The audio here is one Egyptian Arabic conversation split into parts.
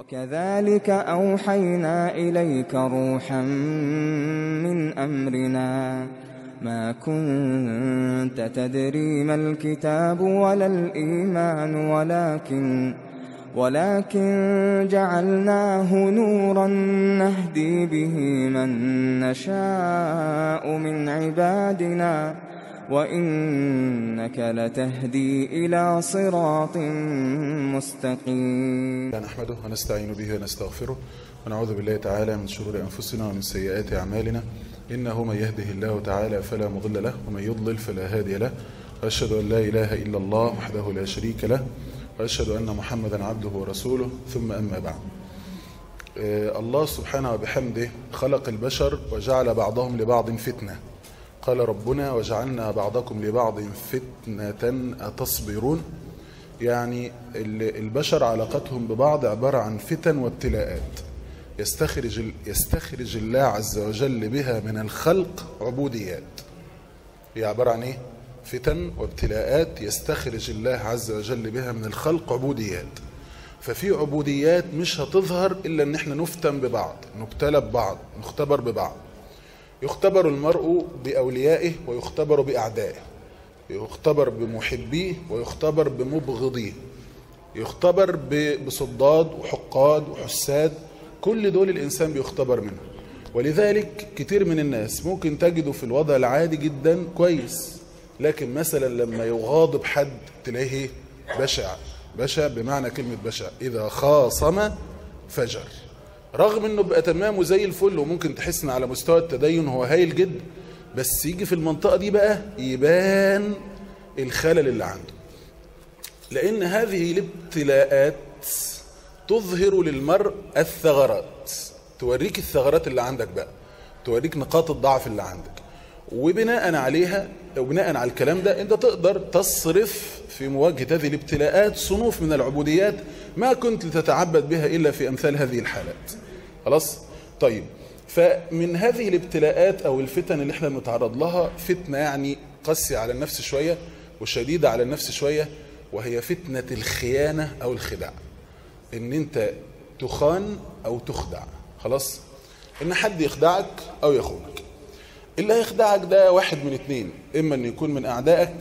وكذلك أوحينا إليك روحا من أمرنا ما كنت تدري ما الكتاب ولا الإيمان ولكن ولكن جعلناه نورا نهدي به من نشاء من عبادنا وإنك لتهدي إلى صراط مستقيم نحمده ونستعين به ونستغفره ونعوذ بالله تعالى من شرور أنفسنا ومن سيئات أعمالنا إنه من يهده الله تعالى فلا مضل له ومن يضلل فلا هادي له وأشهد أن لا إله إلا الله وحده لا شريك له وأشهد أن محمدا عبده ورسوله ثم أما بعد آه الله سبحانه وبحمده خلق البشر وجعل بعضهم لبعض فتنة قال ربنا وجعلنا بعضكم لبعض فتنة أتصبرون يعني البشر علاقتهم ببعض عبارة عن فتن وابتلاءات يستخرج, يستخرج الله عز وجل بها من الخلق عبوديات هي عبارة عن ايه فتن وابتلاءات يستخرج الله عز وجل بها من الخلق عبوديات ففي عبوديات مش هتظهر إلا أن احنا نفتن ببعض نبتلى ببعض نختبر ببعض يختبر المرء بأوليائه ويختبر بأعدائه يختبر بمحبيه ويختبر بمبغضيه يختبر بصداد وحقاد وحساد كل دول الإنسان بيختبر منهم ولذلك كتير من الناس ممكن تجده في الوضع العادي جدا كويس لكن مثلا لما يغاضب حد تلاقيه بشع بشع بمعنى كلمة بشع إذا خاصم فجر رغم انه بقى تمام وزي الفل وممكن تحس ان على مستوى التدين هو هايل جدا بس يجي في المنطقة دي بقى يبان الخلل اللي عنده لأن هذه الابتلاءات تظهر للمرء الثغرات توريك الثغرات اللي عندك بقى توريك نقاط الضعف اللي عندك وبناء عليها وبناء على الكلام ده انت تقدر تصرف في مواجهة هذه الابتلاءات صنوف من العبوديات ما كنت لتتعبد بها إلا في أمثال هذه الحالات خلاص طيب فمن هذه الابتلاءات أو الفتن اللي احنا بنتعرض لها فتنة يعني قاسية على النفس شوية وشديدة على النفس شوية وهي فتنة الخيانة أو الخداع ان انت تخان أو تخدع خلاص ان حد يخدعك أو يخونك اللي هيخدعك ده واحد من اتنين إما أن يكون من أعدائك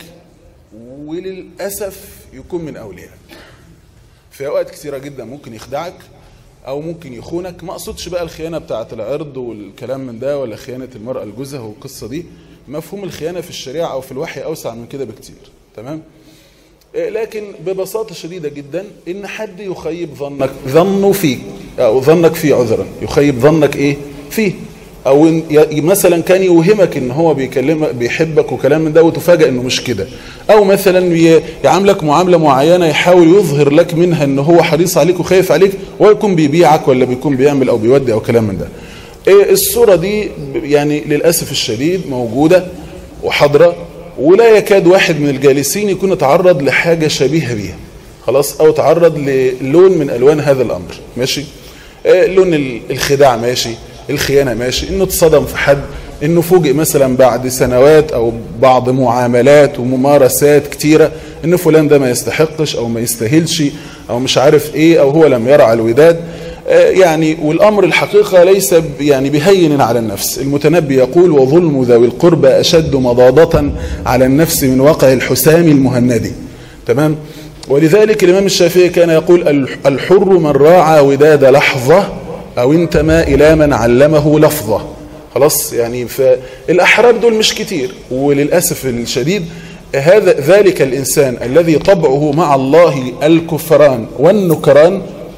وللأسف يكون من أوليائك في أوقات كثيرة جدا ممكن يخدعك أو ممكن يخونك ما أقصدش بقى الخيانة بتاعة العرض والكلام من ده ولا خيانة المرأة لجوزها والقصة دي مفهوم الخيانة في الشريعة أو في الوحي أوسع من كده بكتير تمام لكن ببساطة شديدة جدا إن حد يخيب ظنك ظنه فيك أو ظنك فيه عذرا يخيب ظنك إيه فيه او مثلا كان يوهمك ان هو بيكلمك بيحبك وكلام من ده وتفاجئ انه مش كده او مثلا يعاملك معامله معينه يحاول يظهر لك منها ان هو حريص عليك وخايف عليك ويكون بيبيعك ولا بيكون بيعمل او بيودي او كلام من ده الصوره دي يعني للاسف الشديد موجوده وحاضره ولا يكاد واحد من الجالسين يكون تعرض لحاجه شبيهه بيها خلاص او تعرض للون من الوان هذا الامر ماشي لون الخداع ماشي الخيانة ماشي انه اتصدم في حد انه فوجئ مثلا بعد سنوات او بعض معاملات وممارسات كتيرة ان فلان ده ما يستحقش او ما يستاهلش او مش عارف ايه او هو لم يرعى الوداد يعني والامر الحقيقة ليس يعني بهين على النفس المتنبي يقول وظلم ذوي القربى اشد مضاضة على النفس من وقع الحسام المهندي تمام ولذلك الامام الشافعي كان يقول الحر من راعى وداد لحظة او انتمى الى من علمه لفظه خلاص يعني فالاحرار دول مش كتير وللاسف الشديد هذا ذلك الانسان الذي طبعه مع الله الكفران والنكران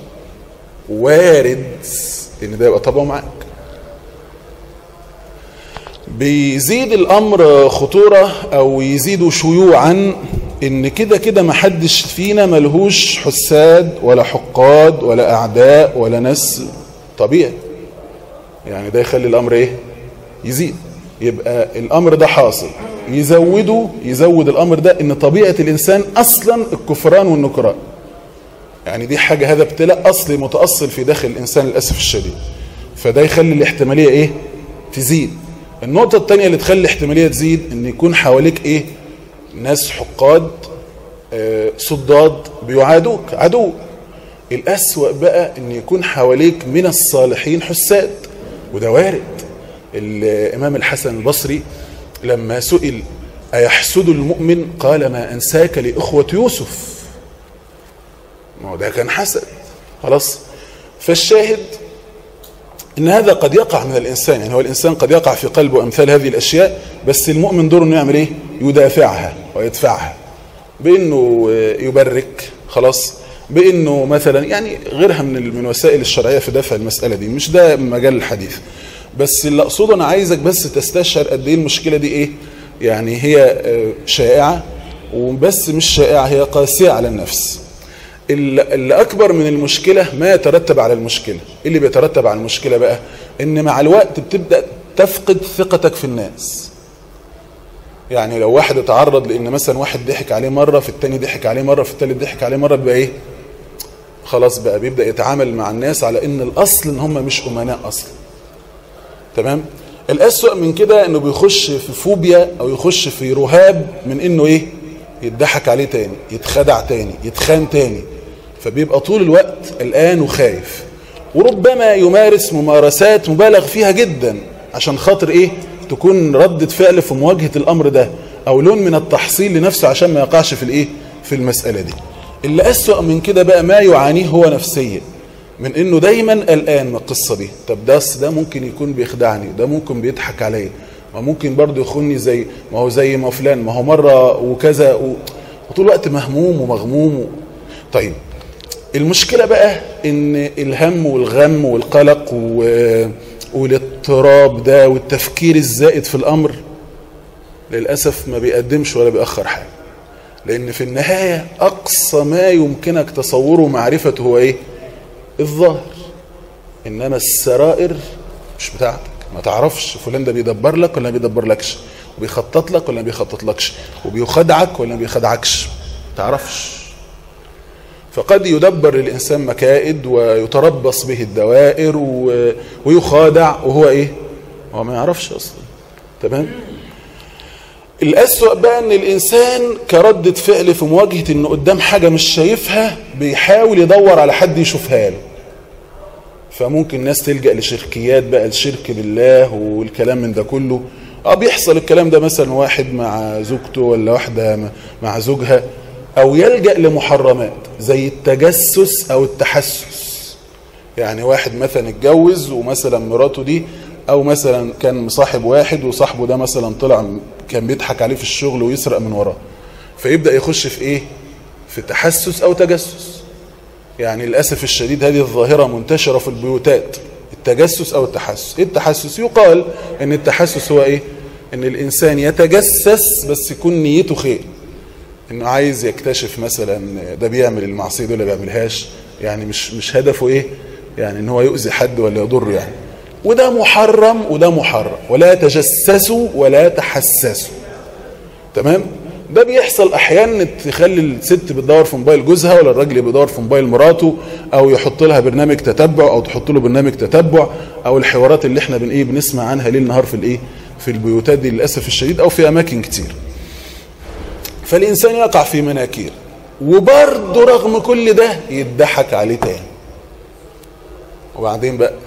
وارد ان ده يبقى طبعه معاك بيزيد الامر خطوره او يزيد شيوعا ان كده كده محدش فينا ملهوش حساد ولا حقاد ولا اعداء ولا ناس طبيعي يعني ده يخلي الامر ايه يزيد يبقى الامر ده حاصل يزوده يزود الامر ده ان طبيعة الانسان اصلا الكفران والنكران يعني دي حاجة هذا ابتلاء اصلي متأصل في داخل الانسان للأسف الشديد فده يخلي الاحتمالية ايه تزيد النقطة التانية اللي تخلي الاحتمالية تزيد ان يكون حواليك ايه ناس حقاد آه صداد بيعادوك عدو الأسوأ بقى ان يكون حواليك من الصالحين حساد وده وارد الإمام الحسن البصري لما سئل أيحسد المؤمن قال ما أنساك لإخوة يوسف ما هو ده كان حسد خلاص فالشاهد ان هذا قد يقع من الانسان يعني هو الانسان قد يقع في قلبه امثال هذه الاشياء بس المؤمن دوره انه يعمل ايه يدافعها ويدفعها بانه يبرك خلاص بانه مثلا يعني غيرها من من وسائل الشرعيه في دفع المساله دي مش ده مجال الحديث بس اللي اقصده انا عايزك بس تستشعر قد ايه المشكله دي ايه يعني هي شائعه وبس مش شائعه هي قاسيه على النفس اللي أكبر من المشكلة ما يترتب على المشكلة إيه اللي بيترتب على المشكلة بقى إن مع الوقت بتبدأ تفقد ثقتك في الناس يعني لو واحد اتعرض لأن مثلا واحد ضحك عليه مرة في التاني ضحك عليه مرة في التالت ضحك عليه مرة بيبقى إيه خلاص بقى بيبدأ يتعامل مع الناس على إن الأصل إن هم مش أمناء أصلا تمام الأسوأ من كده إنه بيخش في فوبيا أو يخش في رهاب من إنه إيه يضحك عليه تاني يتخدع تاني يتخان تاني فبيبقى طول الوقت قلقان وخايف وربما يمارس ممارسات مبالغ فيها جدا عشان خاطر ايه تكون ردة فعل في مواجهة الامر ده او لون من التحصيل لنفسه عشان ما يقعش في الايه في المسألة دي اللي اسوأ من كده بقى ما يعانيه هو نفسيا من انه دايما قلقان من القصة دي طب ده ده ممكن يكون بيخدعني ده ممكن بيضحك عليا وممكن برضه يخوني زي ما هو زي ما فلان ما هو مرة وكذا و... وطول الوقت مهموم ومغموم و... طيب المشكلة بقى ان الهم والغم والقلق و... والاضطراب ده والتفكير الزائد في الامر للأسف ما بيقدمش ولا بيأخر حاجة لان في النهاية اقصى ما يمكنك تصوره ومعرفته هو ايه الظاهر انما السرائر مش بتاعتك ما تعرفش فلان ده بيدبر لك ولا ما بيدبر لكش وبيخطط لك ولا ما بيخطط لكش وبيخدعك ولا ما بيخدعكش ما تعرفش فقد يدبر للإنسان مكائد ويتربص به الدوائر و... ويخادع وهو إيه هو ما يعرفش أصلا تمام الأسوأ بقى أن الإنسان كردة فعل في مواجهة أنه قدام حاجة مش شايفها بيحاول يدور على حد يشوفها له فممكن ناس تلجأ لشركيات بقى الشرك بالله والكلام من ده كله اه بيحصل الكلام ده مثلا واحد مع زوجته ولا واحدة مع زوجها او يلجأ لمحرمات زي التجسس او التحسس يعني واحد مثلا اتجوز ومثلا مراته دي او مثلا كان مصاحب واحد وصاحبه ده مثلا طلع كان بيضحك عليه في الشغل ويسرق من وراه فيبدأ يخش في ايه في تحسس او تجسس يعني للأسف الشديد هذه الظاهرة منتشرة في البيوتات التجسس أو التحسس إيه التحسس يقال أن التحسس هو إيه أن الإنسان يتجسس بس يكون نيته خير أنه عايز يكتشف مثلا ده بيعمل المعصية دي ولا بيعملهاش يعني مش مش هدفه إيه يعني أن هو يؤذي حد ولا يضره يعني وده محرم وده محرم ولا تجسسوا ولا تحسسوا تمام ده بيحصل احيانا تخلي الست بتدور في موبايل جوزها ولا الراجل بيدور في موبايل مراته او يحط لها برنامج تتبع او تحط له برنامج تتبع او الحوارات اللي احنا بن ايه بنسمع عنها ليل نهار في الايه في البيوتات دي للاسف الشديد او في اماكن كتير فالانسان يقع في مناكير وبرضه رغم كل ده يضحك عليه تاني وبعدين بقى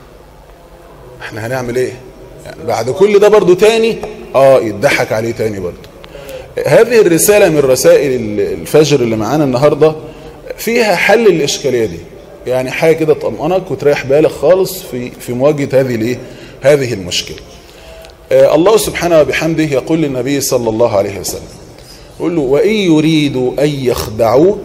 احنا هنعمل ايه يعني بعد كل ده برضه تاني اه يضحك عليه تاني برضه هذه الرسالة من رسائل الفجر اللي معانا النهاردة فيها حل الإشكالية دي يعني حاجة كده تطمئنك وتريح بالك خالص في في مواجهة هذه الايه هذه المشكلة آه الله سبحانه وبحمده يقول للنبي صلى الله عليه وسلم يقول له وإن يريدوا أن يخدعوك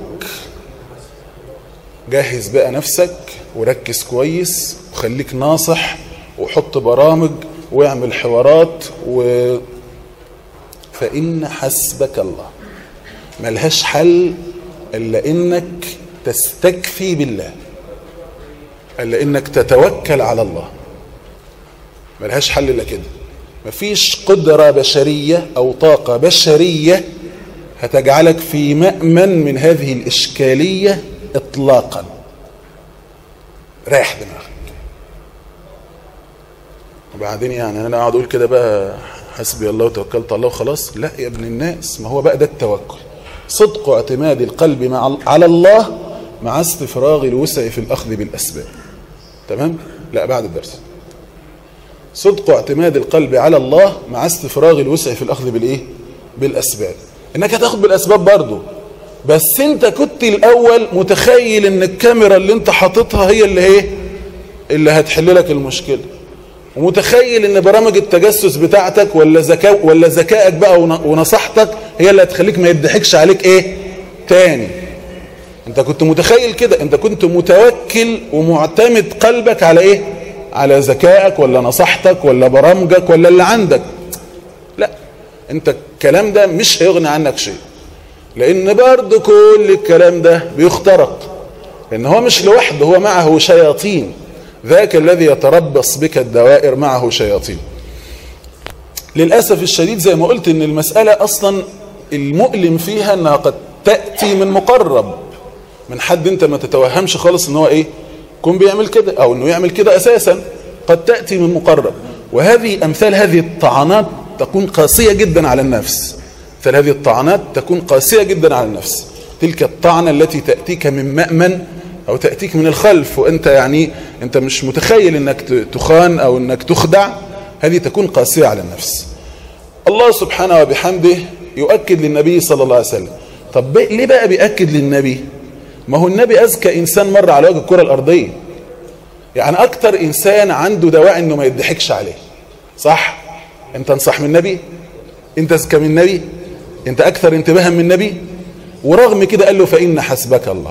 جهز بقى نفسك وركز كويس وخليك ناصح وحط برامج واعمل حوارات و فإن حسبك الله ملهاش حل إلا إنك تستكفي بالله إلا إنك تتوكل على الله ملهاش حل إلا كده مفيش قدرة بشرية أو طاقة بشرية هتجعلك في مأمن من هذه الإشكالية إطلاقا رايح دماغك وبعدين يعني أنا أقعد أقول كده بقى حسبي الله وتوكلت الله وخلاص لا يا ابن الناس ما هو بقى ده التوكل صدق اعتماد القلب مع على الله مع استفراغ الوسع في الأخذ بالأسباب تمام؟ لا بعد الدرس صدق اعتماد القلب على الله مع استفراغ الوسع في الأخذ بالإيه؟ بالأسباب إنك هتاخد بالأسباب برضه بس انت كنت الأول متخيل إن الكاميرا اللي انت حاططها هي اللي هي اللي هتحل لك المشكلة ومتخيل ان برامج التجسس بتاعتك ولا ذكاء ولا ذكائك بقى ونصحتك هي اللي هتخليك ما يضحكش عليك ايه تاني انت كنت متخيل كده انت كنت متوكل ومعتمد قلبك على ايه على ذكائك ولا نصحتك ولا برامجك ولا اللي عندك لا انت الكلام ده مش هيغني عنك شيء لان برضه كل الكلام ده بيخترق لان هو مش لوحده هو معه شياطين ذاك الذي يتربص بك الدوائر معه شياطين للأسف الشديد زي ما قلت ان المسألة اصلا المؤلم فيها انها قد تأتي من مقرب من حد انت ما تتوهمش خالص ان هو ايه يكون بيعمل كده او انه يعمل كده اساسا قد تأتي من مقرب وهذه امثال هذه الطعنات تكون قاسية جدا على النفس مثل هذه الطعنات تكون قاسية جدا على النفس تلك الطعنة التي تأتيك من مأمن او تأتيك من الخلف وانت يعني انت مش متخيل انك تخان او انك تخدع هذه تكون قاسية على النفس الله سبحانه وبحمده يؤكد للنبي صلى الله عليه وسلم طب ليه بقى بيأكد للنبي ما هو النبي أذكى إنسان مر على وجه الكرة الأرضية يعني أكتر إنسان عنده دواعي إنه ما يضحكش عليه صح أنت انصح من النبي أنت أذكى من النبي أنت أكثر انتباها من النبي ورغم كده قال له فإن حسبك الله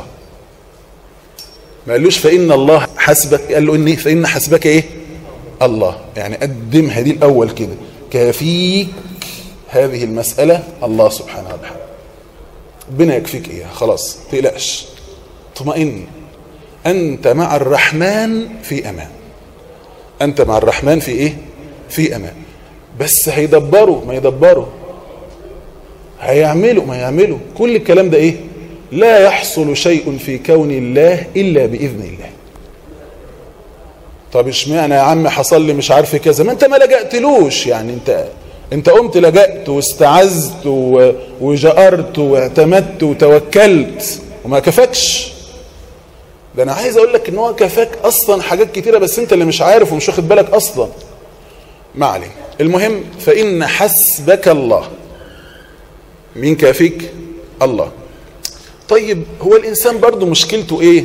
ما قالوش فإن الله حسبك قال له إني فإن حسبك إيه الله يعني قدمها دي الأول كده كافيك هذه المسألة الله سبحانه وتعالى ربنا يكفيك إياها خلاص تقلقش اطمئن أنت مع الرحمن في أمان أنت مع الرحمن في إيه في أمان بس هيدبروا ما يدبروا هيعملوا ما يعملوا كل الكلام ده إيه لا يحصل شيء في كون الله إلا بإذن الله طب اشمعنى يا عم حصل لي مش عارف كذا ما انت ما لجأتلوش يعني انت انت قمت لجأت واستعذت وجأرت واعتمدت وتوكلت وما كفاكش ده انا عايز اقول لك ان هو كفاك اصلا حاجات كتيرة بس انت اللي مش عارف ومش واخد بالك اصلا ما عليه المهم فإن حسبك الله مين كافيك الله طيب هو الإنسان برضو مشكلته إيه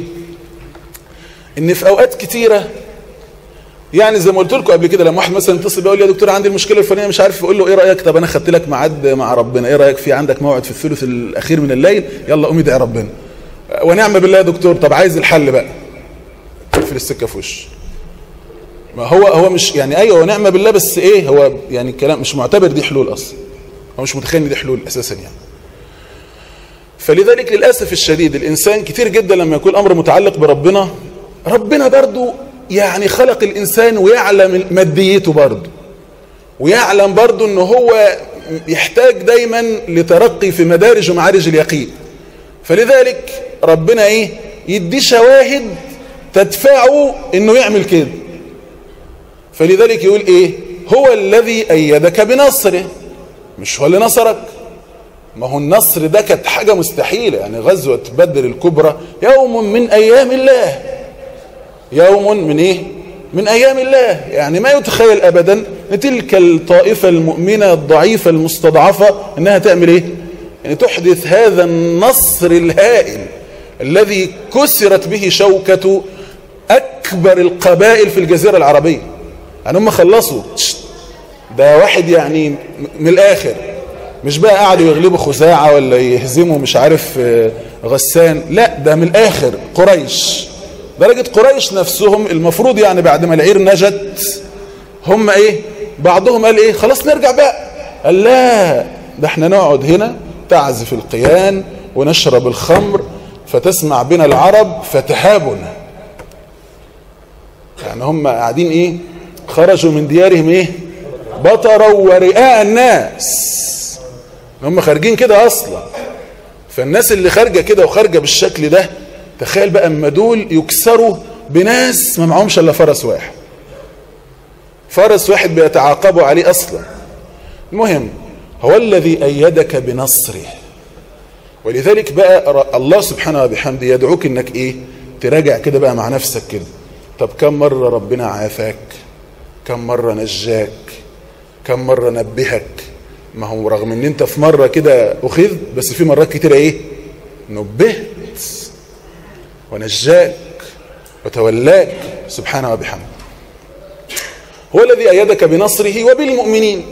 إن في أوقات كتيرة يعني زي ما قلت لكم قبل كده لما واحد مثلا يتصل بيقول لي يا دكتور عندي المشكله الفلانيه مش عارف اقول له ايه رايك طب انا خدت لك ميعاد مع ربنا ايه رايك في عندك موعد في الثلث الاخير من الليل يلا قوم ادعي ربنا ونعم بالله يا دكتور طب عايز الحل بقى اقفل السكه في وش ما هو هو مش يعني ايوه ونعم بالله بس ايه هو يعني الكلام مش معتبر دي حلول اصلا هو مش متخيل ان دي حلول اساسا يعني فلذلك للاسف الشديد الانسان كتير جدا لما يكون الامر متعلق بربنا ربنا برضو يعني خلق الإنسان ويعلم ماديته برضه ويعلم برضه أنه هو يحتاج دايما لترقي في مدارج ومعارج اليقين فلذلك ربنا ايه يدي شواهد تدفعه انه يعمل كده فلذلك يقول ايه هو الذي ايدك بنصره مش هو اللي نصرك ما هو النصر ده كانت حاجة مستحيلة يعني غزوة بدر الكبرى يوم من ايام الله يوم من ايه من ايام الله يعني ما يتخيل ابدا ان تلك الطائفة المؤمنة الضعيفة المستضعفة انها تعمل ايه يعني تحدث هذا النصر الهائل الذي كسرت به شوكة اكبر القبائل في الجزيرة العربية يعني هم خلصوا ده واحد يعني من الاخر مش بقى قعدوا يغلبوا خزاعة ولا يهزموا مش عارف غسان لا ده من الاخر قريش درجة قريش نفسهم المفروض يعني بعد ما العير نجت هم ايه بعضهم قال ايه خلاص نرجع بقى قال لا ده احنا نقعد هنا تعزف القيان ونشرب الخمر فتسمع بنا العرب فتهابنا يعني هم قاعدين ايه خرجوا من ديارهم ايه بطروا ورئاء الناس هم خارجين كده اصلا فالناس اللي خارجه كده وخارجه بالشكل ده تخيل بقى اما دول يكسروا بناس ما معهمش الا فرس واحد فرس واحد بيتعاقبوا عليه اصلا المهم هو الذي ايدك بنصره ولذلك بقى ر- الله سبحانه وبحمده يدعوك انك ايه تراجع كده بقى مع نفسك كده طب كم مرة ربنا عافاك كم مرة نجاك كم مرة نبهك ما هو رغم ان انت في مرة كده اخذ بس في مرات كتيرة ايه نبهت ونجاك وتولاك سبحانه وبحمده هو الذي أيدك بنصره وبالمؤمنين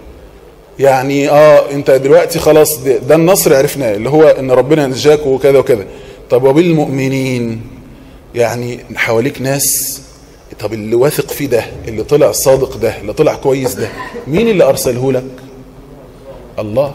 يعني اه انت دلوقتي خلاص ده, ده النصر عرفناه اللي هو ان ربنا نجاك وكذا وكذا طب وبالمؤمنين يعني حواليك ناس طب اللي واثق فيه ده اللي طلع صادق ده اللي طلع كويس ده مين اللي ارسله لك الله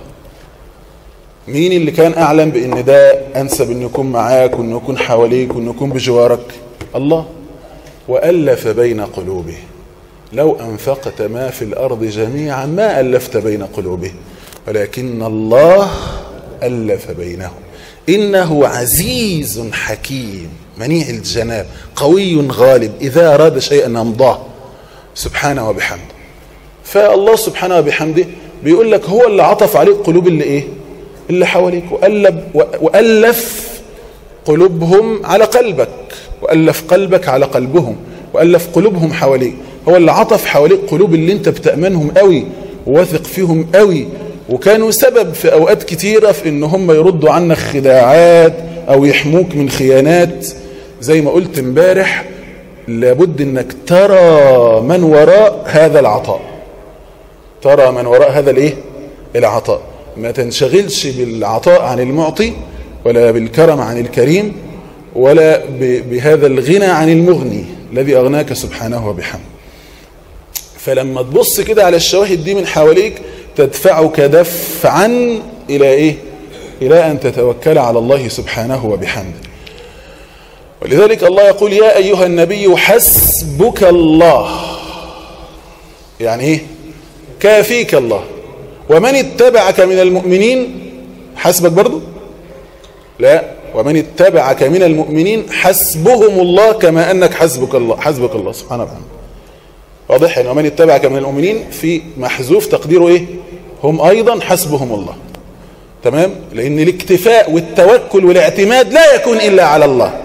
مين اللي كان اعلم بان ده انسب انه يكون معاك وانه يكون حواليك وانه يكون بجوارك الله والف بين قلوبه لو انفقت ما في الارض جميعا ما الفت بين قلوبه ولكن الله الف بينهم انه عزيز حكيم منيع الجناب قوي غالب اذا اراد شيئا امضاه سبحانه وبحمده فالله سبحانه وبحمده بيقول لك هو اللي عطف عليك قلوب اللي ايه اللي حواليك وألب وألف قلوبهم على قلبك وألف قلبك على قلبهم وألف قلوبهم حواليك هو اللي عطف حواليك قلوب اللي انت بتأمنهم قوي وواثق فيهم قوي وكانوا سبب في أوقات كتيرة في ان هم يردوا عنك خداعات أو يحموك من خيانات زي ما قلت امبارح لابد انك ترى من وراء هذا العطاء ترى من وراء هذا الايه العطاء ما تنشغلش بالعطاء عن المعطي ولا بالكرم عن الكريم ولا بهذا الغنى عن المغني الذي أغناك سبحانه وبحمده فلما تبص كده على الشواهد دي من حواليك تدفعك دفعا إلى إيه إلى أن تتوكل على الله سبحانه وبحمده ولذلك الله يقول يا أيها النبي حسبك الله يعني إيه كافيك الله ومن اتبعك من المؤمنين حسبك برضو لا ومن اتبعك من المؤمنين حسبهم الله كما أنك حسبك الله حسبك الله سبحانه وتعالى واضح يعني ومن اتبعك من المؤمنين في محذوف تقديره ايه هم ايضا حسبهم الله تمام لان الاكتفاء والتوكل والاعتماد لا يكون الا على الله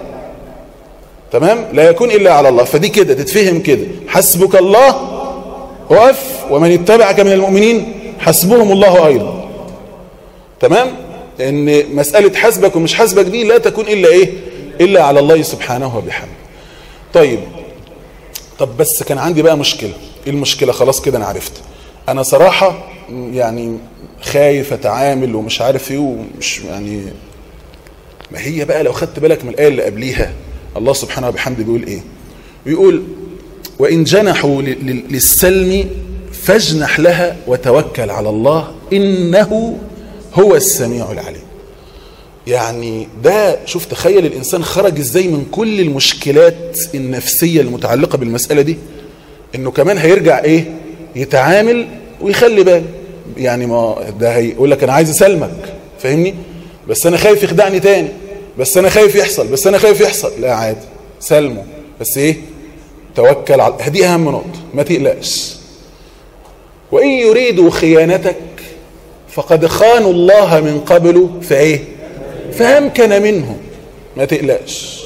تمام لا يكون الا على الله فدي كده تتفهم كده حسبك الله وقف ومن اتبعك من المؤمنين حسبهم الله ايضا تمام لان مساله حسبك ومش حسبك دي لا تكون الا ايه الا على الله سبحانه وبحمده طيب طب بس كان عندي بقى مشكله ايه المشكله خلاص كده انا عرفت انا صراحه يعني خايف اتعامل ومش عارف ايه ومش يعني ما هي بقى لو خدت بالك من الايه اللي قبليها الله سبحانه وبحمده بيقول ايه بيقول وان جنحوا للسلم فاجنح لها وتوكل على الله انه هو السميع العليم يعني ده شوف تخيل الإنسان خرج إزاي من كل المشكلات النفسية المتعلقة بالمسألة دي إنه كمان هيرجع إيه يتعامل ويخلي باله يعني ما ده هيقول لك أنا عايز أسلمك فاهمني بس أنا خايف يخدعني تاني بس أنا خايف يحصل بس أنا خايف يحصل لا عادي سلمه بس إيه توكل على دي أهم نقطة ما تقلقش وإن يريدوا خيانتك فقد خانوا الله من قبل فايه فامكن منهم ما تقلقش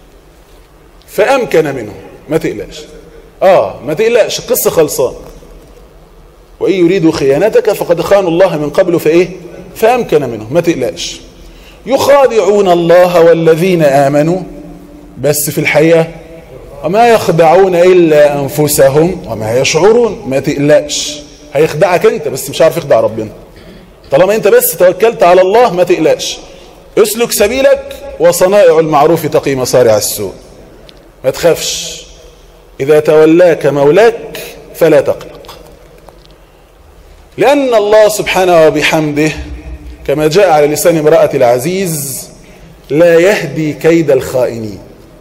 فامكن منهم ما تقلقش اه ما تقلقش القصه خلصان وان يريدوا خيانتك فقد خانوا الله من قبل فايه فامكن منهم ما تقلقش يخادعون الله والذين امنوا بس في الحقيقه وما يخدعون الا انفسهم وما يشعرون ما تقلقش هيخدعك انت بس مش عارف يخدع ربنا طالما انت بس توكلت على الله ما تقلقش اسلك سبيلك وصنائع المعروف تقي مصارع السوء ما تخافش إذا تولاك مولاك فلا تقلق لأن الله سبحانه وبحمده كما جاء على لسان امرأة العزيز لا يهدي كيد الخائنين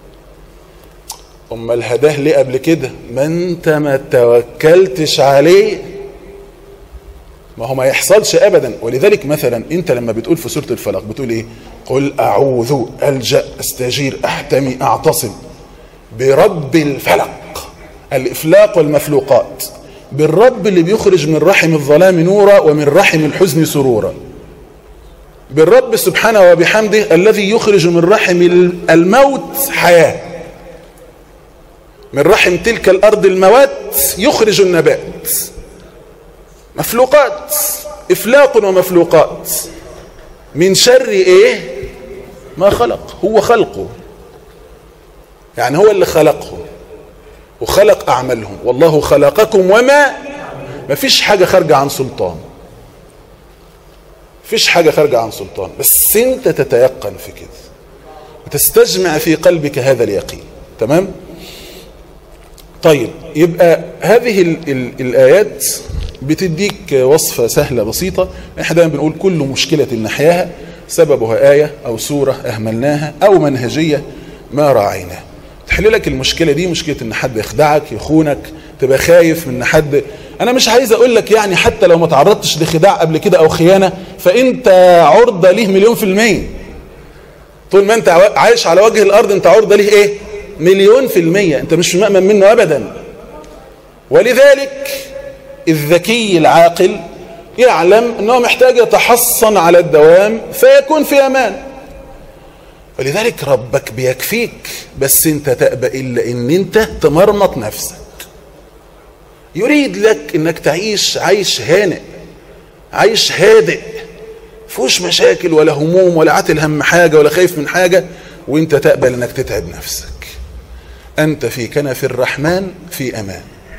أما الهداه ليه قبل كده ما انت ما توكلتش عليه ما هو ما يحصلش ابدا ولذلك مثلا انت لما بتقول في سوره الفلق بتقول ايه قل اعوذ الجا استجير احتمي اعتصم برب الفلق الافلاق والمفلوقات بالرب اللي بيخرج من رحم الظلام نورا ومن رحم الحزن سرورا بالرب سبحانه وبحمده الذي يخرج من رحم الموت حياة من رحم تلك الأرض الموات يخرج النبات مفلوقات إفلاق ومفلوقات من شر إيه ما خلق هو خلقه يعني هو اللي خلقهم وخلق أعمالهم والله خلقكم وما ما فيش حاجة خارجة عن سلطان فيش حاجة خارجة عن سلطان بس انت تتيقن في كده وتستجمع في قلبك هذا اليقين تمام طيب يبقى هذه ال ال الآيات بتديك وصفة سهلة بسيطة احنا دايما بنقول كل مشكلة نحياها سببها آية أو سورة أهملناها أو منهجية ما راعيناها تحل لك المشكلة دي مشكلة ان حد يخدعك يخونك تبقى خايف من حد انا مش عايز اقول لك يعني حتى لو ما تعرضتش لخداع قبل كده او خيانة فانت عرضة ليه مليون في المية طول ما انت عايش على وجه الارض انت عرضة ليه ايه مليون في المية انت مش مأمن منه ابدا ولذلك الذكي العاقل يعلم انه محتاج يتحصن على الدوام فيكون في امان ولذلك ربك بيكفيك بس انت تأبى إلا ان انت تمرمط نفسك يريد لك انك تعيش عيش هانئ عيش هادئ فوش مشاكل ولا هموم ولا عاتل هم حاجة ولا خايف من حاجة وانت تقبل انك تتعب نفسك انت في كنف الرحمن في امان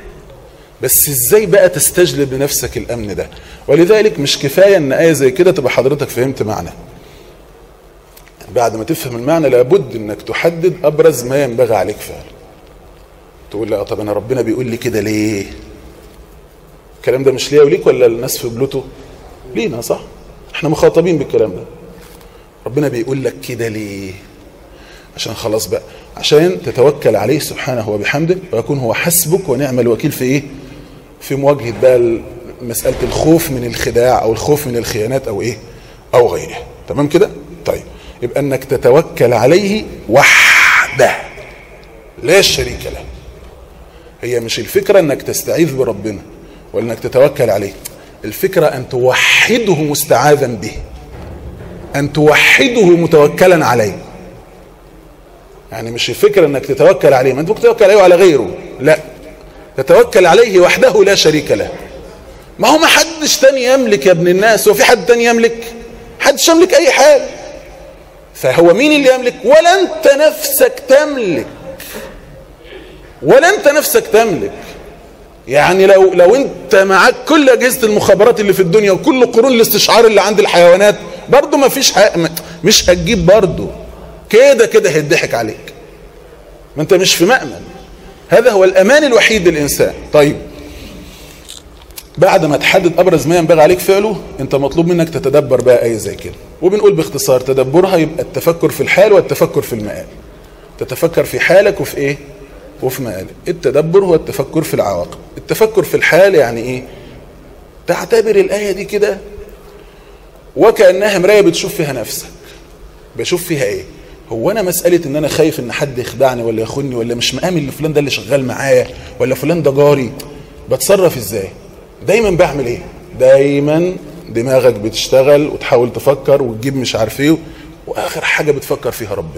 بس ازاي بقى تستجلب لنفسك الامن ده ولذلك مش كفاية ان ايه زي كده تبقى حضرتك فهمت معنى بعد ما تفهم المعنى لابد انك تحدد ابرز ما ينبغي عليك فعلا تقول لا طب انا ربنا بيقول لي كده ليه الكلام ده مش ليا وليك ولا الناس في بلوتو لينا صح احنا مخاطبين بالكلام ده ربنا بيقول لك كده ليه عشان خلاص بقى عشان تتوكل عليه سبحانه وبحمده ويكون هو حسبك ونعم الوكيل في ايه في مواجهة بقى مسألة الخوف من الخداع او الخوف من الخيانات او ايه او غيره تمام كده طيب يبقى انك تتوكل عليه وحده لا شريك له هي مش الفكرة انك تستعيذ بربنا ولا انك تتوكل عليه الفكرة ان توحده مستعاذا به ان توحده متوكلا عليه يعني مش الفكرة انك تتوكل عليه ما انت ممكن تتوكل عليه وعلى غيره لا تتوكل عليه وحده لا شريك له ما هو ما حدش تاني يملك يا ابن الناس هو في حد تاني يملك حدش يملك اي حاجه فهو مين اللي يملك ولا انت نفسك تملك ولا انت نفسك تملك يعني لو لو انت معاك كل اجهزه المخابرات اللي في الدنيا وكل قرون الاستشعار اللي عند الحيوانات برضه ما فيش مش هتجيب برضه كده كده هيضحك عليك ما انت مش في مأمن هذا هو الامان الوحيد للانسان طيب بعد ما تحدد ابرز ما ينبغي عليك فعله انت مطلوب منك تتدبر بقى ايه زي كده وبنقول باختصار تدبرها يبقى التفكر في الحال والتفكر في المآل تتفكر في حالك وفي ايه وفي مآلك التدبر هو التفكر في العواقب التفكر في الحال يعني ايه تعتبر الآية دي كده وكأنها مراية بتشوف فيها نفسك بشوف فيها ايه هو انا مسألة ان انا خايف ان حد يخدعني ولا يخوني ولا مش مآمن ان فلان ده اللي شغال معايا ولا فلان ده جاري بتصرف ازاي دايما بعمل ايه دايما دماغك بتشتغل وتحاول تفكر وتجيب مش عارف ايه واخر حاجة بتفكر فيها ربنا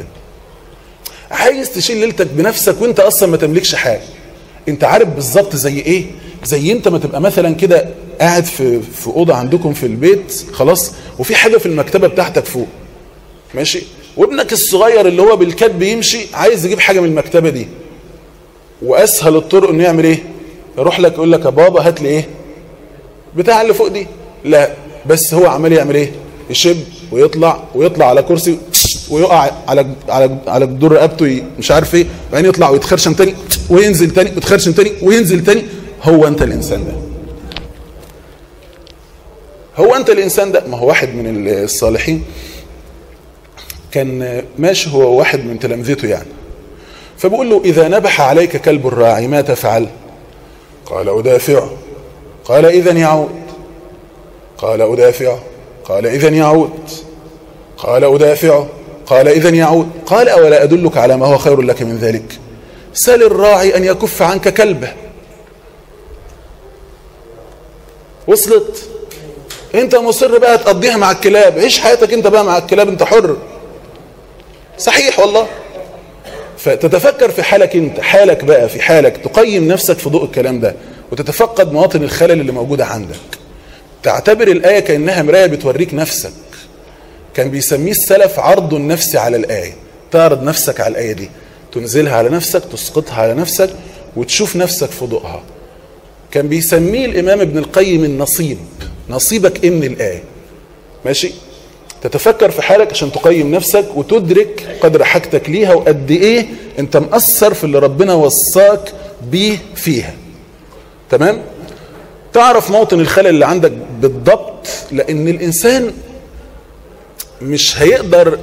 عايز تشيل ليلتك بنفسك وانت اصلا ما تملكش حاجة انت عارف بالظبط زي ايه زي انت ما تبقى مثلا كده قاعد في في اوضه عندكم في البيت خلاص وفي حاجه في المكتبه بتاعتك فوق ماشي وابنك الصغير اللي هو بالكاد بيمشي عايز يجيب حاجه من المكتبه دي واسهل الطرق انه يعمل ايه يروح لك يقول لك يا بابا هات لي ايه بتاع اللي فوق دي لا بس هو عمال يعمل ايه يشب ويطلع ويطلع على كرسي ويقع على على على جدور رقبته مش عارف ايه بعدين يطلع ويتخرشم تاني وينزل تاني ويتخرشم تاني وينزل تاني هو انت الانسان ده هو انت الانسان ده ما هو واحد من الصالحين كان ماشي هو واحد من تلامذته يعني فبقول له اذا نبح عليك كلب الراعي ما تفعل قال ادافعه قال اذا يعود قال ادافعه قال اذا يعود قال ادافعه قال اذا يعود قال اولا ادلك على ما هو خير لك من ذلك سل الراعي ان يكف عنك كلبه وصلت انت مصر بقى تقضيها مع الكلاب عيش حياتك انت بقى مع الكلاب انت حر صحيح والله فتتفكر في حالك انت حالك بقى في حالك تقيم نفسك في ضوء الكلام ده وتتفقد مواطن الخلل اللي موجودة عندك تعتبر الآية كأنها مراية بتوريك نفسك كان بيسميه السلف عرض النفس على الآية تعرض نفسك على الآية دي تنزلها على نفسك تسقطها على نفسك وتشوف نفسك في ضوءها كان بيسميه الإمام ابن القيم النصيب نصيبك إيه من الآية ماشي تتفكر في حالك عشان تقيم نفسك وتدرك قدر حاجتك ليها وقد ايه انت مأثر في اللي ربنا وصاك بيه فيها تمام تعرف موطن الخلل اللي عندك بالضبط لان الانسان مش هيقدر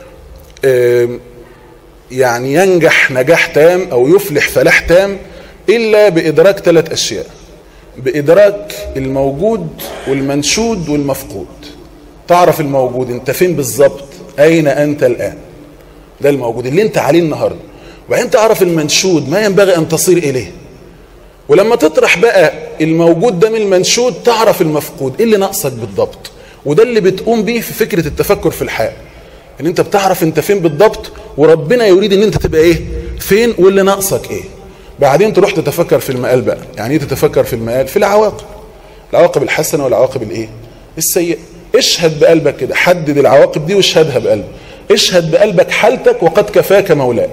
يعني ينجح نجاح تام او يفلح فلاح تام الا بادراك ثلاث اشياء بادراك الموجود والمنشود والمفقود تعرف الموجود انت فين بالظبط اين انت الان ده الموجود اللي انت عليه النهارده وبعدين تعرف المنشود ما ينبغي ان تصير اليه ولما تطرح بقى الموجود ده من المنشود تعرف المفقود ايه اللي ناقصك بالضبط وده اللي بتقوم بيه في فكره التفكر في الحال ان انت بتعرف انت فين بالضبط وربنا يريد ان انت تبقى ايه فين واللي ناقصك ايه بعدين تروح تتفكر في المقال بقى يعني ايه تتفكر في المقال في العواقب العواقب الحسنه والعواقب الايه السيئه اشهد بقلبك كده حدد العواقب دي واشهدها بقلبك اشهد بقلبك حالتك وقد كفاك مولاك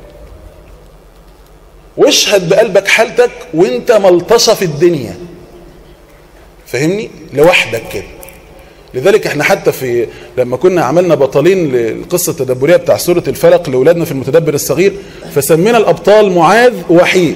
واشهد بقلبك حالتك وانت ملطشة في الدنيا فاهمني لوحدك كده لذلك احنا حتى في لما كنا عملنا بطلين للقصة التدبرية بتاع سورة الفلق لأولادنا في المتدبر الصغير فسمينا الأبطال معاذ وحيد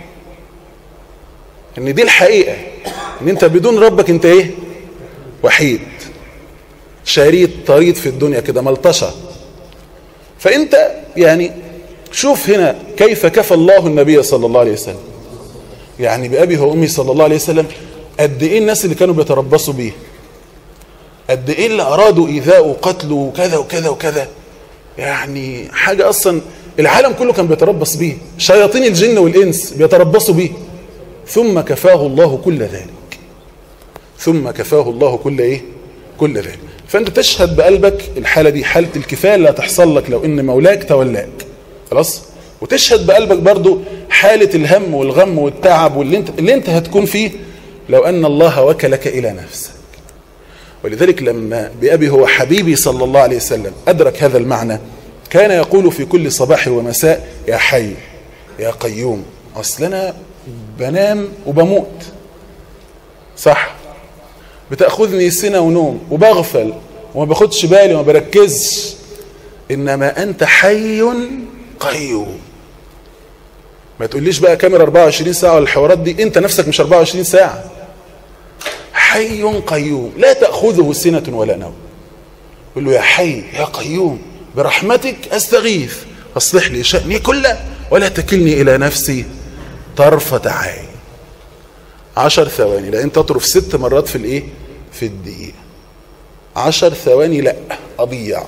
ان دي الحقيقة ان انت بدون ربك انت ايه وحيد شريط طريد في الدنيا كده ملطشة فانت يعني شوف هنا كيف كفى الله النبي صلى الله عليه وسلم يعني بأبي وأمي صلى الله عليه وسلم قد إيه الناس اللي كانوا بيتربصوا بيه قد إيه اللي أرادوا إيذاء وقتله وكذا وكذا وكذا يعني حاجة أصلا العالم كله كان بيتربص بيه شياطين الجن والإنس بيتربصوا بيه ثم كفاه الله كل ذلك ثم كفاه الله كل إيه كل ذلك فأنت تشهد بقلبك الحالة دي حالة الكفاية اللي هتحصل لك لو إن مولاك تولاك خلاص وتشهد بقلبك برضو حالة الهم والغم والتعب واللي انت, اللي انت هتكون فيه لو أن الله وكلك إلى نفسك ولذلك لما بأبي هو حبيبي صلى الله عليه وسلم أدرك هذا المعنى كان يقول في كل صباح ومساء يا حي يا قيوم أصل أنا بنام وبموت صح بتأخذني سنة ونوم وبغفل وما باخدش بالي وما بركزش إنما أنت حي قيوم ما تقوليش بقى كاميرا 24 ساعة ولا الحوارات دي انت نفسك مش 24 ساعة حي قيوم لا تأخذه سنة ولا نوم قل له يا حي يا قيوم برحمتك أستغيث أصلح لي شأني كله ولا تكلني إلى نفسي طرفة عين عشر ثواني لأن تطرف ست مرات في الإيه في الدقيقة عشر ثواني لا أضيع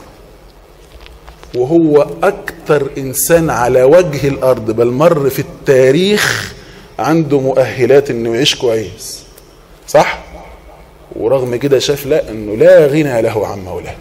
وهو أكثر إنسان على وجه الأرض بل مر في التاريخ عنده مؤهلات إنه يعيش كويس صح؟ ورغم كده شاف لا إنه لا غنى له عن مولاه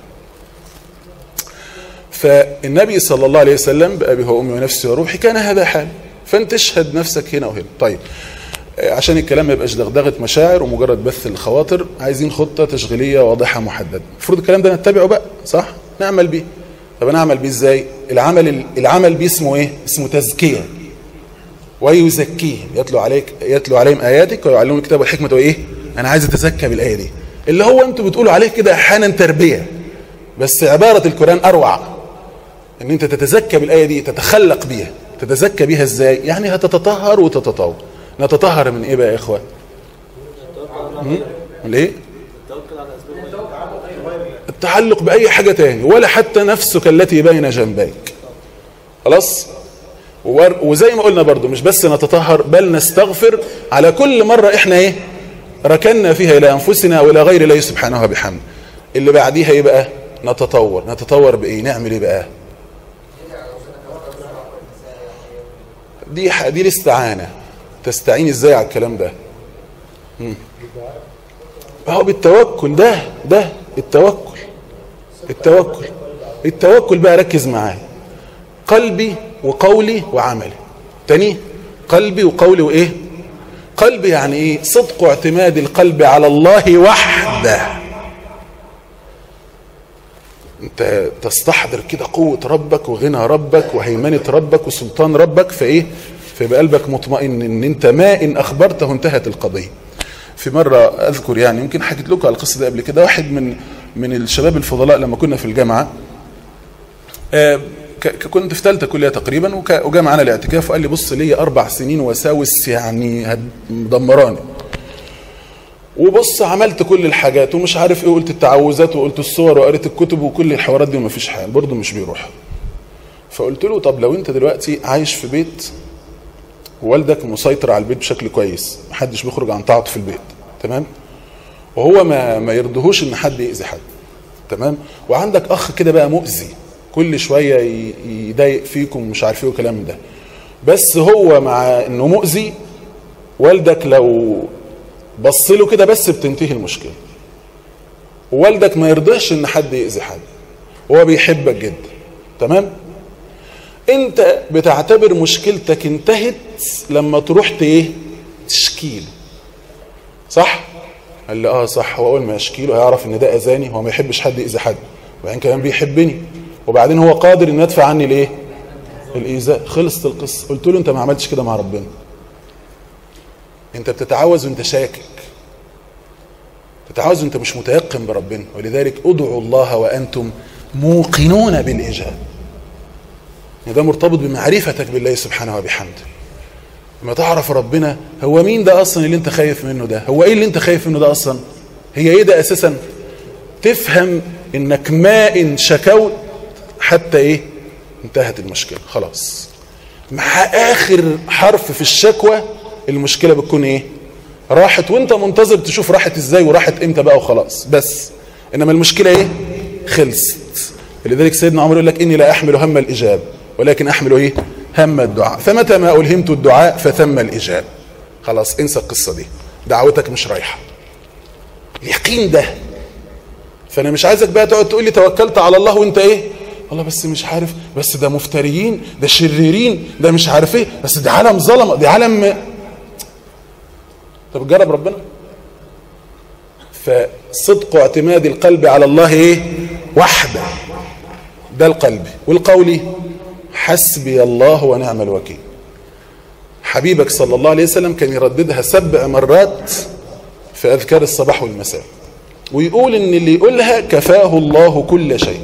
فالنبي صلى الله عليه وسلم بأبي وأمي ونفسي وروحي كان هذا حال فأنت تشهد نفسك هنا وهنا طيب عشان الكلام ما يبقاش دغدغه مشاعر ومجرد بث الخواطر عايزين خطه تشغيليه واضحه محدده المفروض الكلام ده نتبعه بقى صح نعمل بيه طب انا اعمل بيه ازاي العمل العمل بيه اسمه ايه اسمه تزكيه ويزكيهم يتلو عليك يتلو عليهم اياتك ويعلمهم الكتاب والحكمه وايه انا عايز اتزكى بالايه دي اللي هو انتوا بتقولوا عليه كده احيانا تربيه بس عباره القران اروع ان انت تتزكى بالايه دي تتخلق بيها تتزكى بيها ازاي يعني هتتطهر وتتطور نتطهر من ايه بقى يا اخوان من ايه التعلق باي حاجه تاني ولا حتى نفسك التي بين جنبيك خلاص وزي ما قلنا برضو مش بس نتطهر بل نستغفر على كل مرة احنا ايه ركنا فيها الى انفسنا والى غير الله سبحانه وبحمده اللي بعديها ايه بقى نتطور نتطور بايه نعمل ايه بقى دي دي الاستعانة تستعين ازاي على الكلام ده مم. هو بالتوكل ده ده التوكل التوكل التوكل بقى ركز معايا قلبي وقولي وعملي تاني قلبي وقولي وايه قلبي يعني ايه صدق اعتماد القلب على الله وحده انت تستحضر كده قوة ربك وغنى ربك وهيمنة ربك وسلطان ربك فايه فيبقى قلبك مطمئن ان انت ما ان اخبرته انتهت القضية في مرة اذكر يعني يمكن حكيت لكم على القصة دي قبل كده واحد من من الشباب الفضلاء لما كنا في الجامعة آه كنت في ثالثه كليه تقريبا وجا معانا الاعتكاف وقال لي بص ليا اربع سنين وساوس يعني مدمراني وبص عملت كل الحاجات ومش عارف ايه قلت التعوذات وقلت الصور وقريت الكتب وكل الحوارات دي ومفيش حال برضه مش بيروح فقلت له طب لو انت دلوقتي عايش في بيت ووالدك مسيطر على البيت بشكل كويس محدش بيخرج عن طاعته في البيت تمام وهو ما ما يرضهوش ان حد يأذي حد تمام وعندك اخ كده بقى مؤذي كل شويه يضايق فيكم ومش عارف ايه وكلام ده بس هو مع انه مؤذي والدك لو بص له كده بس بتنتهي المشكله ووالدك ما يرضيش ان حد يأذي حد هو بيحبك جدا تمام انت بتعتبر مشكلتك انتهت لما تروح ايه تشكيل صح قال لي اه صح هو اول ما يشكيله هيعرف ان ده اذاني هو ما يحبش حد يأذي حد وبعدين كمان بيحبني وبعدين هو قادر ان يدفع عني الايه الايذاء خلصت القصه قلت له انت ما عملتش كده مع ربنا انت بتتعوذ وانت شاكك تتعوذ وانت مش متيقن بربنا ولذلك ادعوا الله وانتم موقنون بالاجابه ده مرتبط بمعرفتك بالله سبحانه وبحمده لما تعرف ربنا هو مين ده اصلا اللي انت خايف منه ده هو ايه اللي انت خايف منه ده اصلا هي ايه ده اساسا تفهم انك ما ان شكوت حتى ايه انتهت المشكله خلاص مع اخر حرف في الشكوى المشكله بتكون ايه راحت وانت منتظر تشوف راحت ازاي وراحت امتى بقى وخلاص بس انما المشكله ايه خلصت لذلك سيدنا عمر يقول لك اني لا احمل هم الاجابه ولكن احمل ايه هم الدعاء فمتى ما الهمت الدعاء فثم الاجابه خلاص انسى القصه دي دعوتك مش رايحه اليقين ده فانا مش عايزك بقى تقعد تقول لي توكلت على الله وانت ايه والله بس مش عارف بس ده مفتريين ده شريرين ده مش عارف ايه بس ده عالم ظلمه ده عالم طب جرب ربنا فصدق اعتماد القلب على الله ايه وحده ده القلب والقول حسبي الله ونعم الوكيل حبيبك صلى الله عليه وسلم كان يرددها سبع مرات في اذكار الصباح والمساء ويقول ان اللي يقولها كفاه الله كل شيء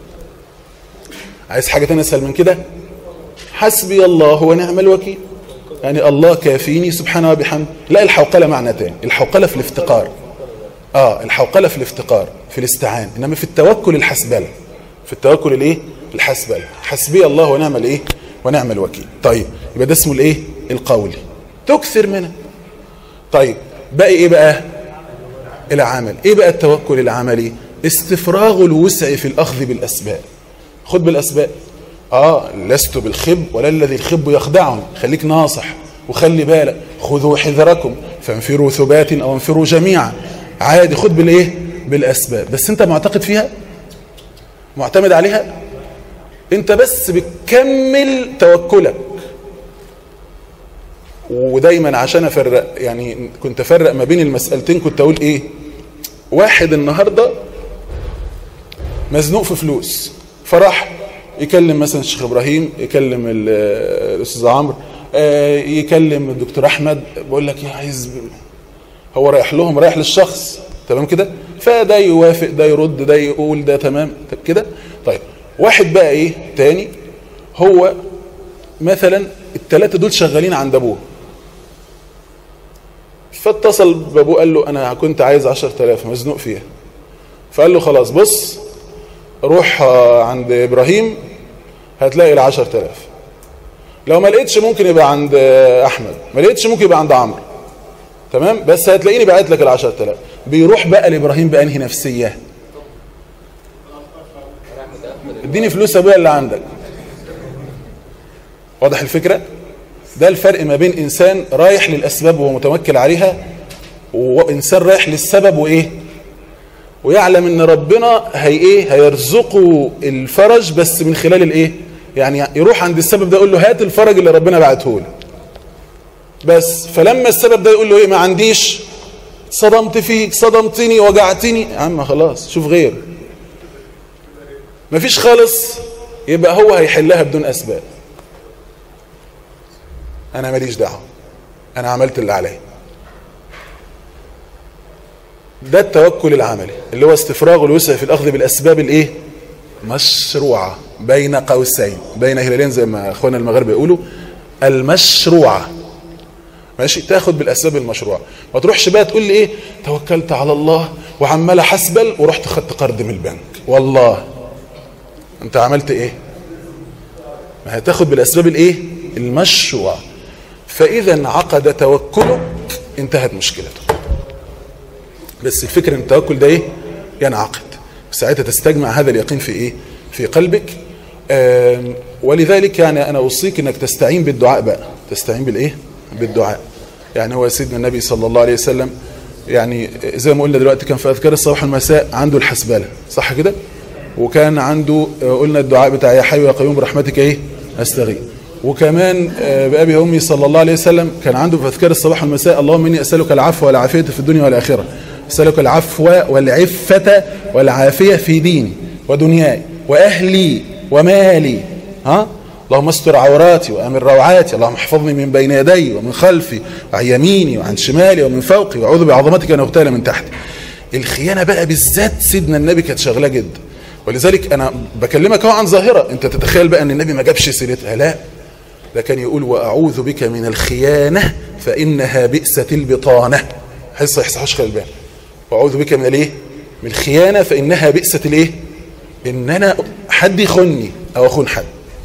عايز حاجه تانية اسهل من كده حسبي الله ونعم الوكيل يعني الله كافيني سبحانه وبحمده لا الحوقله معنى تاني الحوقله في الافتقار اه الحوقله في الافتقار في الاستعان انما في التوكل الحسبله في التوكل الايه الحسبله حسبي الله ونعم الايه ونعم الوكيل طيب يبقى ده اسمه الايه القولي تكثر منه طيب باقي ايه بقى العمل ايه بقى التوكل العملي استفراغ الوسع في الاخذ بالاسباب خد بالاسباب اه لست بالخب ولا الذي الخب يخدعني خليك ناصح وخلي بالك خذوا حذركم فانفروا ثبات او انفروا جميعا عادي خد بالايه بالاسباب بس انت معتقد فيها معتمد عليها انت بس بتكمل توكلك ودايما عشان افرق يعني كنت افرق ما بين المسألتين كنت اقول ايه واحد النهاردة مزنوق في فلوس فراح يكلم مثلا الشيخ ابراهيم يكلم الاستاذ عمرو يكلم الدكتور احمد بقول لك يا عايز هو رايح لهم رايح للشخص تمام كده فده يوافق ده يرد ده يقول ده تمام كده طيب واحد بقى ايه تاني هو مثلا الثلاثه دول شغالين عند ابوه فاتصل بابوه قال له انا كنت عايز 10000 مزنوق فيها فقال له خلاص بص روح عند ابراهيم هتلاقي ال 10000 لو ما لقيتش ممكن يبقى عند احمد ما لقيتش ممكن يبقى عند عمرو تمام بس هتلاقيني بعت لك ال 10000 بيروح بقى لابراهيم بانهي نفسيه اديني فلوس ابويا اللي عندك واضح الفكره ده الفرق ما بين انسان رايح للاسباب وهو متوكل عليها وانسان رايح للسبب وايه ويعلم ان ربنا هي ايه هيرزقه الفرج بس من خلال الايه يعني يروح عند السبب ده يقول له هات الفرج اللي ربنا بعته لي بس فلما السبب ده يقول له ايه ما عنديش صدمت فيك صدمتني وجعتني يا عم خلاص شوف غير مفيش خالص يبقى هو هيحلها بدون اسباب انا ماليش دعوه انا عملت اللي عليا ده التوكل العملي اللي هو استفراغ الوسع في الاخذ بالاسباب الايه مشروعه بين قوسين بين هلالين زي ما اخواننا المغاربه يقولوا المشروعه ماشي تاخد بالاسباب المشروعه ما تروحش بقى تقول لي ايه توكلت على الله وعمال احسبل ورحت خدت قرض من البنك والله انت عملت ايه ما هتاخد بالاسباب الايه المشروعه فاذا انعقد توكلك انتهت مشكلته بس الفكره ان التوكل ده ايه ينعقد ساعتها تستجمع هذا اليقين في ايه في قلبك آم، ولذلك يعني انا اوصيك انك تستعين بالدعاء بقى تستعين بالايه بالدعاء يعني هو سيدنا النبي صلى الله عليه وسلم يعني زي ما قلنا دلوقتي كان في اذكار الصباح والمساء عنده الحسباله صح كده وكان عنده آه، قلنا الدعاء بتاع يا حي يا قيوم برحمتك ايه استغيث وكمان آه، بأبي وأمي صلى الله عليه وسلم كان عنده في أذكار الصباح والمساء اللهم إني أسألك العفو والعافية في الدنيا والآخرة أسألك العفو والعفة والعافية في ديني ودنياي وأهلي ومالي ها اللهم استر عوراتي وامن روعاتي اللهم احفظني من بين يدي ومن خلفي وعن يميني وعن شمالي ومن فوقي واعوذ بعظمتك ان اغتال من تحتي الخيانه بقى بالذات سيدنا النبي كانت شغلاه جدا ولذلك انا بكلمك اهو عن ظاهره انت تتخيل بقى ان النبي ما جابش سيرتها لا ده كان يقول واعوذ بك من الخيانه فانها بئسه البطانه حس يحسحوش خلي بالك واعوذ بك من الايه من الخيانه فانها بئسه الايه ان انا حد يخوني او اخون حد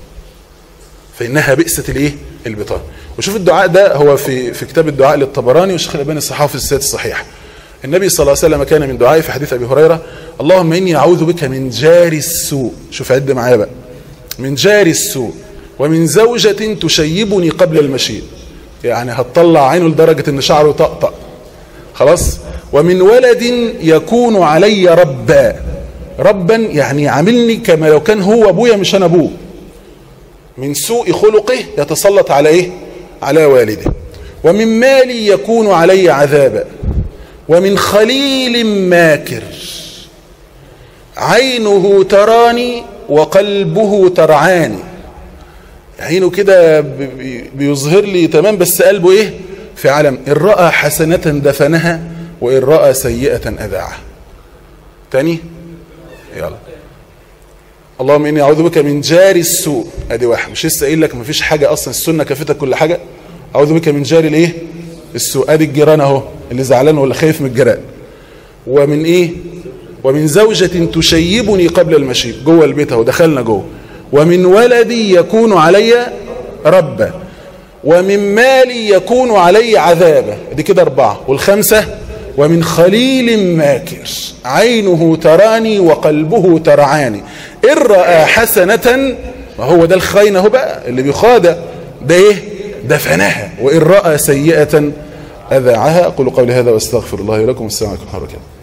فانها بئسه الايه البطانه وشوف الدعاء ده هو في في كتاب الدعاء للطبراني والشيخ الالباني الصحاح في السيد الصحيح النبي صلى الله عليه وسلم كان من دعائه في حديث ابي هريره اللهم اني اعوذ بك من جاري السوء شوف عد معايا بقى من جاري السوء ومن زوجة تشيبني قبل المشيب يعني هتطلع عينه لدرجة ان شعره طقطق خلاص ومن ولد يكون علي ربا ربا يعني يعاملني كما لو كان هو ابويا مش انا ابوه من سوء خلقه يتسلط على ايه على والده ومن مالي يكون علي عذابا ومن خليل ماكر عينه تراني وقلبه ترعاني عينه كده بيظهر لي تمام بس قلبه ايه في عالم ان راى حسنه دفنها وان راى سيئه اذاعها تاني يلا اللهم اني اعوذ بك من جاري السوء ادي واحد مش لسه قايل لك مفيش حاجه اصلا السنه كفتك كل حاجه اعوذ بك من جاري الايه السوء ادي الجيران اهو اللي زعلان ولا خايف من الجيران ومن ايه ومن زوجة تشيبني قبل المشيب جوه البيت اهو دخلنا جوه ومن ولدي يكون علي ربا ومن مالي يكون علي عذابا دي كده اربعه والخمسه ومن خليل ماكر عينه تراني وقلبه ترعاني إن رأى حسنة ما هو ده الخاين اهو بقى اللي بيخادع ده ايه دفنها وإن رأى سيئة أذاعها أقول قولي هذا واستغفر الله لكم والسلام عليكم ورحمة الله